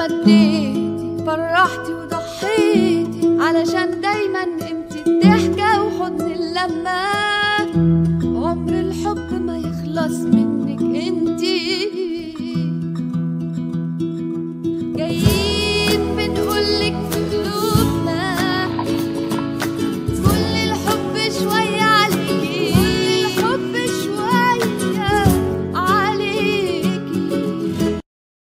وديتي فرحتي وضحيتي علشان دايما قيمتي الضحكة وحضن اللمة عمر الحب ما يخلص من